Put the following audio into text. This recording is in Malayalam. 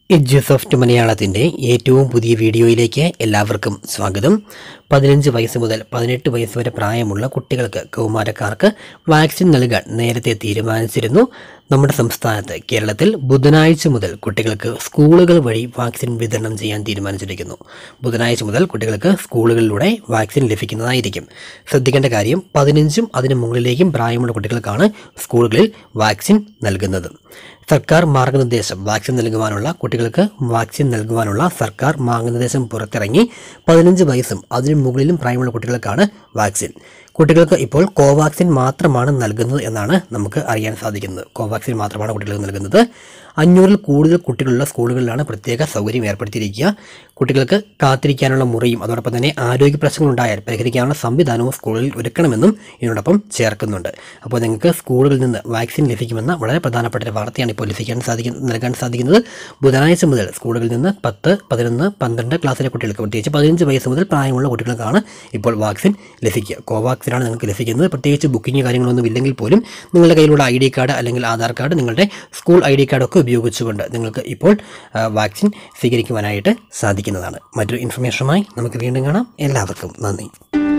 എഡ്യൂസോഫ്റ്റ് മലയാളത്തിൻ്റെ ഏറ്റവും പുതിയ വീഡിയോയിലേക്ക് എല്ലാവർക്കും സ്വാഗതം പതിനഞ്ച് വയസ്സ് മുതൽ പതിനെട്ട് വയസ്സ് വരെ പ്രായമുള്ള കുട്ടികൾക്ക് കൗമാരക്കാർക്ക് വാക്സിൻ നൽകാൻ നേരത്തെ തീരുമാനിച്ചിരുന്നു നമ്മുടെ സംസ്ഥാനത്ത് കേരളത്തിൽ ബുധനാഴ്ച മുതൽ കുട്ടികൾക്ക് സ്കൂളുകൾ വഴി വാക്സിൻ വിതരണം ചെയ്യാൻ തീരുമാനിച്ചിരിക്കുന്നു ബുധനാഴ്ച മുതൽ കുട്ടികൾക്ക് സ്കൂളുകളിലൂടെ വാക്സിൻ ലഭിക്കുന്നതായിരിക്കും ശ്രദ്ധിക്കേണ്ട കാര്യം പതിനഞ്ചും അതിന് മുകളിലേക്കും പ്രായമുള്ള കുട്ടികൾക്കാണ് സ്കൂളുകളിൽ വാക്സിൻ നൽകുന്നത് സർക്കാർ മാർഗനിർദ്ദേശം വാക്സിൻ നൽകുവാനുള്ള കുട്ടികൾക്ക് വാക്സിൻ നൽകുവാനുള്ള സർക്കാർ മാർഗനിർദ്ദേശം പുറത്തിറങ്ങി പതിനഞ്ച് വയസ്സും അതിനു മുകളിലും പ്രായമുള്ള കുട്ടികൾക്കാണ് വാക്സിൻ കുട്ടികൾക്ക് ഇപ്പോൾ കോവാക്സിൻ മാത്രമാണ് നൽകുന്നത് എന്നാണ് നമുക്ക് അറിയാൻ സാധിക്കുന്നത് കോവാക്സിൻ മാത്രമാണ് കുട്ടികൾക്ക് നൽകുന്നത് അഞ്ഞൂറിൽ കൂടുതൽ കുട്ടികളുള്ള സ്കൂളുകളിലാണ് പ്രത്യേക സൗകര്യം ഏർപ്പെടുത്തിയിരിക്കുക കുട്ടികൾക്ക് കാത്തിരിക്കാനുള്ള മുറിയും അതോടൊപ്പം തന്നെ ആരോഗ്യ പ്രശ്നങ്ങളുണ്ടായാൽ പരിഹരിക്കാനുള്ള സംവിധാനവും സ്കൂളുകളിൽ ഒരുക്കണമെന്നും ഇതിനോടൊപ്പം ചേർക്കുന്നുണ്ട് അപ്പോൾ നിങ്ങൾക്ക് സ്കൂളുകളിൽ നിന്ന് വാക്സിൻ ലഭിക്കുമെന്ന വളരെ പ്രധാനപ്പെട്ട ഒരു വാർത്തയാണ് ഇപ്പോൾ ലഭിക്കാൻ സാധിക്കുന്നത് നൽകാൻ സാധിക്കുന്നത് ബുധനാഴ്ച മുതൽ സ്കൂളുകളിൽ നിന്ന് പത്ത് പതിനൊന്ന് പന്ത്രണ്ട് ക്ലാസ്സിലെ കുട്ടികൾക്ക് പ്രത്യേകിച്ച് പതിനഞ്ച് വയസ്സ് മുതൽ പ്രായമുള്ള കുട്ടികൾക്കാണ് ഇപ്പോൾ വാക്സിൻ ലഭിക്കുക കോവാക്സിനാണ് നിങ്ങൾക്ക് ലഭിക്കുന്നത് പ്രത്യേകിച്ച് ബുക്കിംഗ് കാര്യങ്ങളൊന്നും ഇല്ലെങ്കിൽ പോലും നിങ്ങളുടെ കയ്യിലുള്ള ഐ ഡി കാർഡ് അല്ലെങ്കിൽ ആധാർ കാർഡ് നിങ്ങളുടെ സ്കൂൾ ഐ ഡി കാർഡൊക്കെ ഉപയോഗിച്ചുകൊണ്ട് നിങ്ങൾക്ക് ഇപ്പോൾ ആ, വാക്സിൻ സ്വീകരിക്കുവാനായിട്ട് സാധിക്കുന്നതാണ് മറ്റൊരു ഇൻഫർമേഷനുമായി നമുക്ക് വീണ്ടും കാണാം എല്ലാവർക്കും നന്ദി